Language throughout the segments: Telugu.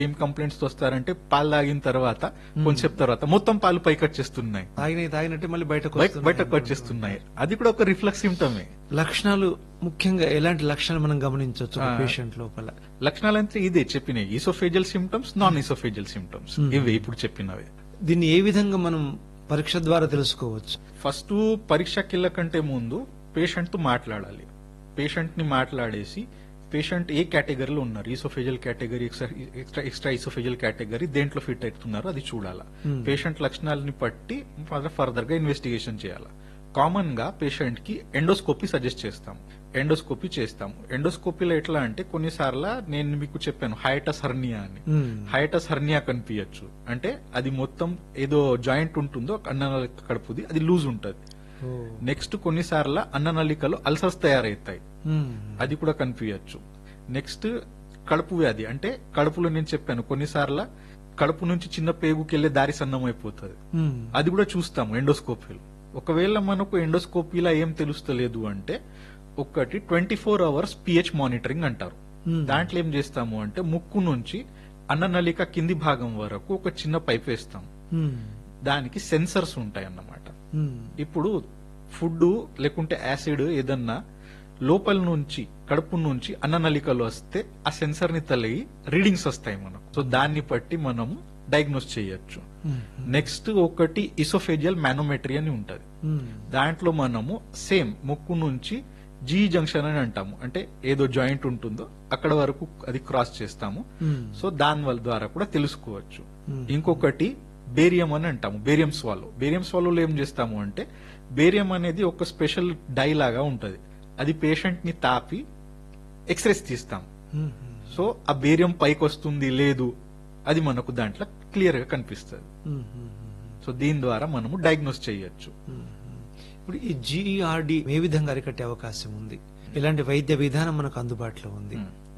ఏం కంప్లైంట్స్ వస్తారంటే పాలు తాగిన తర్వాత కొంచెం తర్వాత మొత్తం పాలు పైకి వచ్చేస్తున్నాయి తాగినవి తాగినట్టే మళ్ళీ బయటకు బయ- వస్తున్నాయి. బయటకు వచ్చేస్తున్నాయి అది కూడా ఒక రిఫ్లెక్స్ సిమ్టమే లక్షణాలు ముఖ్యంగా ఎలాంటి లక్షణాలు మనం గమనించవచ్చు ఆ. పేషెంట్ లోపల లక్షణాలు అంటే ఇదే చెప్పినాయి oesophageal symptoms non oesophageal symptoms ఇవే ఇప్పుడు చెప్పినవే దీన్ని ఏ విధంగా మనం పరీక్ష ద్వారా తెలుసుకోవచ్చు ఫస్ట్ పరీక్షకి వెళ్ళకంటే ముందు పేషెంట్ తో మాట్లాడాలి పేషెంట్ ని మాట్లాడేసి పేషెంట్ ఏ కేటగిరీలో ఉన్నారు oesophageal category extra extra oesophageal category దేంట్లో ఫిట్ అవుతున్నారో అది చూడాలా Hmm. పేషెంట్ లక్షణాలని బట్టి ఫర్దర్ గా ఇన్వెస్టిగేషన్ చేయాలి కామన్ గా పేషెంట్ కి ఎండోస్కోపీ సజెస్ట్ చేస్తాం ఎండోస్కోపీ చేస్తాము ఎండోస్కోపీలో ఎట్లా అంటే కొన్నిసార్లు నేను మీకు చెప్పాను హైటస్ హర్నియా అని మ్మ్. హైటస్ హర్నియా కనిపించచ్చు అంటే అది మొత్తం ఏదో జాయింట్ ఉంటుందో అన్ననళిక కడుపుది అది లూజ్ ఉంటది ఓ. నెక్స్ట్ కొన్నిసార్లు అన్ననళికలో అల్సర్స్ తయారవుతాయి మ్మ్. అది కూడా కనిపించచ్చు నెక్స్ట్ కడుపు వ్యాధి అంటే కడుపులో నేను చెప్పాను కొన్నిసార్లు కడుపు నుంచి చిన్న పేగుకి వెళ్లే దారి సన్నం అయిపోతుంది మ్మ్. అది కూడా చూస్తాము ఎండోస్కోపీలో ఒకవేళ మనకు ఎండోస్కోపీలో ఏం తెలుస్తలేదు అంటే ఒకటి twenty four hours pH monitoring అంటారు మ్మ్. దాంట్లో ఏం చేస్తాము అంటే ముక్కు నుంచి అన్ననళిక కింది భాగం వరకు ఒక చిన్న పైప్ వేస్తాం మ్మ్. దానికి సెన్సర్స్ ఉంటాయి అన్నమాట మ్మ్. ఇప్పుడు ఫుడ్ లేకుంటే యాసిడ్ ఏదన్నా లోపల నుంచి కడుపు నుంచి అన్ననళికలో వస్తే ఆ సెన్సర్ ని తలిగి రీడింగ్స్ వస్తాయి మనకు సో దాన్ని బట్టి మనము డయాగ్నోస్ చేయొచ్చు మ్మ్. నెక్స్ట్ ఒకటి ఇసోఫేజియల్ మానోమెట్రీ అని ఉంటది మ్మ్. దాంట్లో మనము సేమ్ ముక్కు నుంచి జీ జంక్షన్ అని అంటాము అంటే ఏదో జాయింట్ ఉంటుందో అక్కడ వరకు అది క్రాస్ చేస్తాము మ్మ్. సో దాని వల్ల ద్వారా కూడా తెలుసుకోవచ్చు మ్మ్. ఇంకొకటి బేరియం అని అంటాము బేరియం స్వాలో బేరియం స్వాలోలో ఏం చేస్తాము అంటే బేరియం అనేది ఒక స్పెషల్ డై లాగా ఉంటది అది పేషెంట్ ని తాపి ఎక్స్రేస్ తీస్తాం మ్మ్. సో ఆ బేరియం పైకి వస్తుంది లేదు అది మనకు దాంట్లో క్లియర్ గా కనిపిస్తుంది మ్మ్. మ్మ్. సో దీని ద్వారా మనము డయాగ్నోస్ చేయొచ్చు మ్మ్. ఇప్పుడు ఈ జిఈఆర్డి ఏ విధంగా అరికట్టే అవకాశం ఉంది ఇలాంటి వైద్య విధానం మనకు అందుబాటులో ఉంది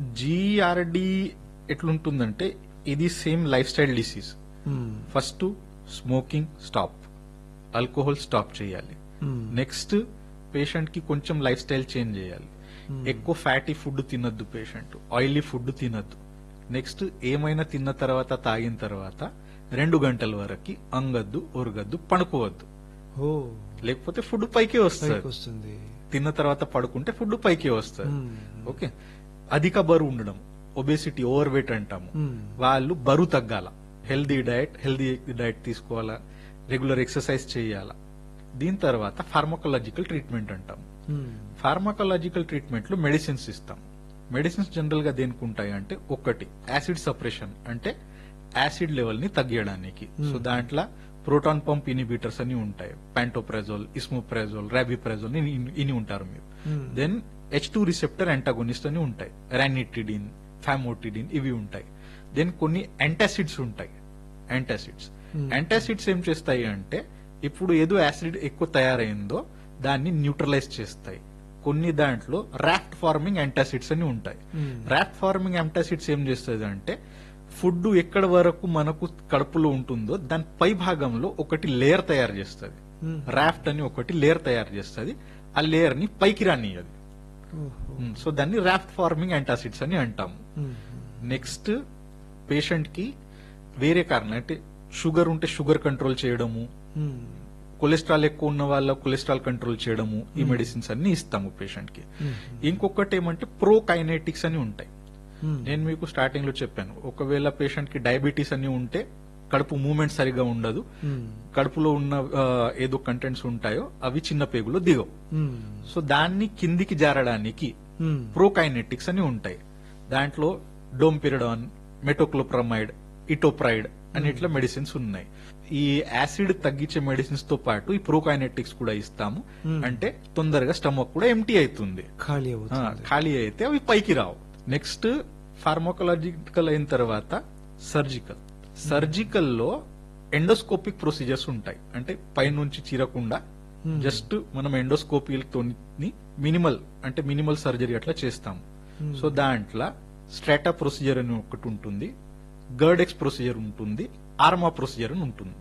జిఆర్డి ఎట్లుంటుందంటే ఇది సేమ్ లైఫ్ స్టైల్ డిసీజ్ మ్మ్. First smoking stop alcohol stop చేయాలి మ్మ్. నెక్స్ట్ పేషెంట్ కి కొంచెం లైఫ్ స్టైల్ చేంజ్ చేయాలి ఎక్కువ ఫ్యాటీ ఫుడ్ తినొద్దు పేషెంట్ ఆయిలీ ఫుడ్ తినొద్దు నెక్స్ట్ ఏమైనా తిన్న తర్వాత తాగిన తర్వాత రెండు గంటల వరకు అంగద్దు ఒరగద్దు పడుకోవద్దు ఓ లేకపోతే ఫుడ్ పైకి పైకి వస్తుంది వస్తుంది తిన్న తర్వాత పడుకుంటే ఫుడ్ పైకి వస్తుంది మ్మ్. ఓకే అధిక బరువు ఉండడం ఒబేసిటీ ఓవర్ వెయిట్ అంటాము మ్మ్. వాళ్ళు బరువు తగ్గాల హెల్దీ డయట్ హెల్దీ డయట్ తీసుకోవాలా రెగ్యులర్ ఎక్సర్సైజ్ చేయాలా దీని తర్వాత ఫార్మకాలజికల్ ట్రీట్మెంట్ అంటాం మ్మ్. ఫార్మకాలజికల్ ట్రీట్మెంట్ లో మెడిసిన్స్ ఇస్తాం మెడిసిన్స్ జనరల్ గా దేనికి ఉంటాయి అంటే ఒకటి యాసిడ్ సపరేషన్ అంటే యాసిడ్ లెవెల్ ని తగ్గించడానికి సో దాంట్లో ప్రోటాన్ పంప్ ఇనిబిటర్స్ అని ఉంటాయి పాంటోప్రెజోల్ ఇస్మోప్రెజోల్ రాబిప్రెజోల్ ఇని ఉంటారు మీరు మ్మ్. Then H two receptor antagonist అని ఉంటాయి రానిటిడిన్ ఫామోటిడిన్ ఇవి ఉంటాయి దెన్ కొన్ని యాంటాసిడ్స్ ఉంటాయి యాంటాసిడ్స్ Hmm. యాంటాసిడ్స్ ఏం చేస్తాయి అంటే ఇప్పుడు ఏదో యాసిడ్ ఎక్కువ తయారైందో దాన్ని న్యూట్రలైజ్ చేస్తాయి కొన్ని దాంట్లో రాఫ్ట్ ఫార్మింగ్ యాంటాసిడ్స్ అని ఉంటాయి Hmm. రాఫ్ట్ ఫార్మింగ్ యాంటాసిడ్స్ ఏం చేస్తుంది అంటే ఫుడ్ ఎక్కడ వరకు మనకు కడుపులో ఉంటుందో దాని పై భాగంలో ఒకటి లేయర్ తయారు చేస్తుంది మ్మ్. రాఫ్ట్ అని ఒకటి లేయర్ తయారు చేస్తుంది ఆ లేయర్ ని పైకి రానియదు ఓహో. సో దాన్ని రాఫ్ట్ ఫార్మింగ్ యాంటాసిడ్స్ అని అంటాము మ్మ్. నెక్స్ట్ పేషెంట్ కి వేరే కారణం అంటే షుగర్ ఉంటే షుగర్ కంట్రోల్ చేయడము మ్మ్. కొలెస్ట్రాల్ ఎక్కువ ఉన్న వాళ్ళ కొలెస్ట్రాల్ కంట్రోల్ చేయడము ఈ మెడిసిన్స్ అన్ని ఇస్తాము పేషెంట్ కి మ్మ్. ఇంకొకటి ఏమంటే ప్రో కైనెటిక్స్ అని ఉంటాయి మ్మ్. నేను మీకు స్టార్టింగ్ లో చెప్పాను ఒకవేళ పేషెంట్ కి డయాబెటీస్ అని ఉంటే కడుపు మూమెంట్ సరిగా ఉండదు మ్మ్. కడుపులో ఉన్న ఆ, ఏదో కంటెంట్స్ ఉంటాయో అవి చిన్న పేగులో దిగవు మ్మ్. సో దాన్ని కిందికి జారడానికి మ్మ్. ప్రోకైనెటిక్స్ అని ఉంటాయి దాంట్లో డోంపిరిడాన్ మెటోక్లోప్రమైడ్ ఇటోప్రైడ్ అని ఇట్లా మెడిసిన్స్ ఉన్నాయి ఈ యాసిడ్ తగ్గించే మెడిసిన్స్ తో పాటు ఈ ప్రోకైనెటిక్స్ కూడా ఇస్తాము Hmm. అంటే తొందరగా స్టమక్ కూడా ఎంటీ అవుతుంది ఖాళీ ఆ, అవుతుంది ఖాళీ అయితే అవి పైకి రావు నెక్స్ట్ ఫార్మోకలాజికల్ అయిన తర్వాత సర్జికల్ సర్జికల్ లో ఎండోస్కోపిక్ ప్రొసీజర్స్ ఉంటాయి అంటే పైనుంచి చీరకుండా Hmm. జస్ట్ మనం ఎండోస్కోపీలతో మినిమల్ అంటే మినిమల్ సర్జరీ అట్లా చేస్తాం Hmm. సో దాంట్లో స్ట్రాటా ప్రొసీజర్ అని ఒకటి ఉంటుంది గర్డెక్స్ ప్రొసీజర్ ఉంటుంది ఆర్మా ప్రొసీజర్ అని ఉంటుంది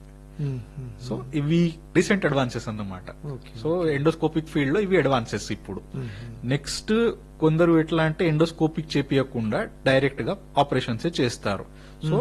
మ్మ్. మ్మ్. సో ఇవి రీసెంట్ అడ్వాన్సెస్ అన్నమాట ఓకే సో ఎండోస్కోపిక్ ఫీల్డ్ లో ఇవి అడ్వాన్సెస్ ఇప్పుడు మ్మ్. నెక్స్ట్ కొందరు ఎట్లా అంటే ఎండోస్కోపిక్ చేపియకుండా డైరెక్ట్ గా ఆపరేషన్స్ చేస్తారు సో